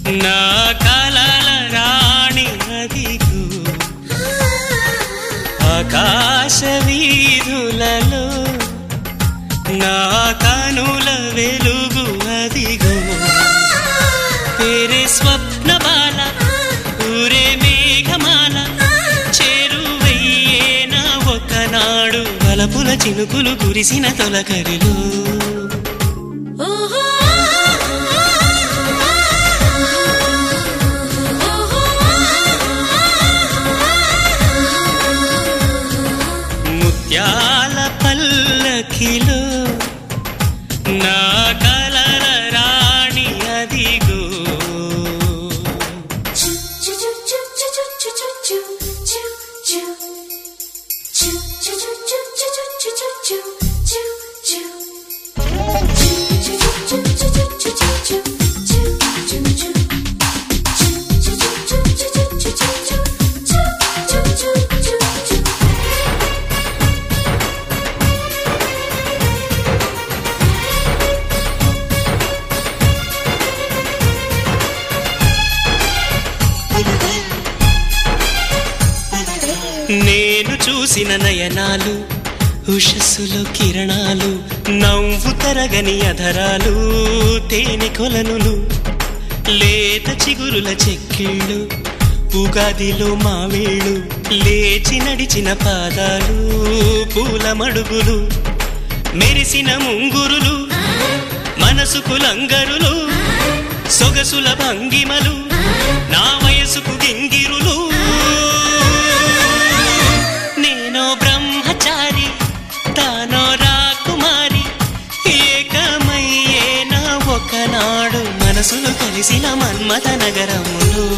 నా కలల రాణి అదిగు ఆకాశ వీధులలో నా కనుల వెలుగు అదిగో పేరే స్వప్న బాల ఊరే మేఘమాల చేరువయ్యేనా ఒకనాడు వలపుల చినుకులు కురిసిన తొలకరిలో ఓహో ముత్యాల పల్లకిలో నా కలల రాణి అదిగో నేను చూసిన నయనాలు ఉషస్సులో కిరణాలు నవ్వు తరగని అధరాలు తేనె కొలనులు లేత చిగురుల చెక్కిళ్ళు ఉగాదిలో మావేళ్ళు లేచి నడిచిన పాదాలు పూల మడుగులు మెరిసిన ముంగురులు మనసుకు లంగరులు సొగసుల భంగిమలు నా వయసుకు గింగిరులు నేనో బ్రహ్మచారి తానో రాకుమారి ఏకమయ్యేనా ఒకనాడు మనసులు కలిసిన మన్మథ నగరములు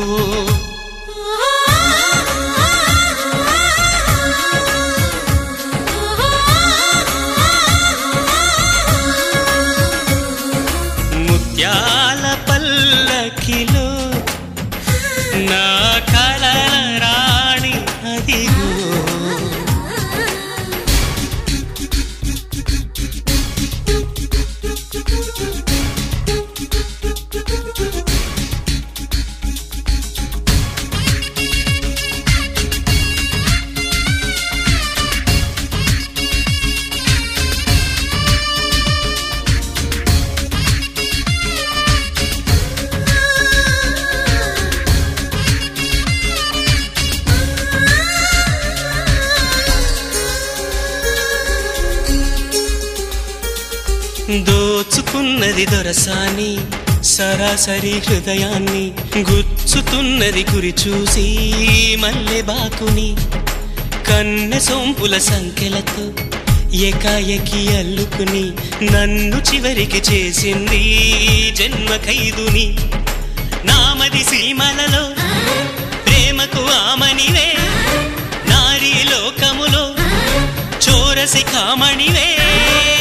ముత్యాల పల్లకిలో నా కలల రాణి అదిగో దోచుకున్నది దొరసాని సరాసరి హృదయాన్ని గుచ్చుతున్నది గురి చూసి మల్లె బాకుని కన్నె సొంపుల సంఖ్యలతో ఏకాయకి అల్లుకుని నన్ను చివరికి చేసింది జన్మ ఖైదుని నామది సీమలలో ప్రేమకు ఆమనివే నారీ లోకములో చోరసి కామణివే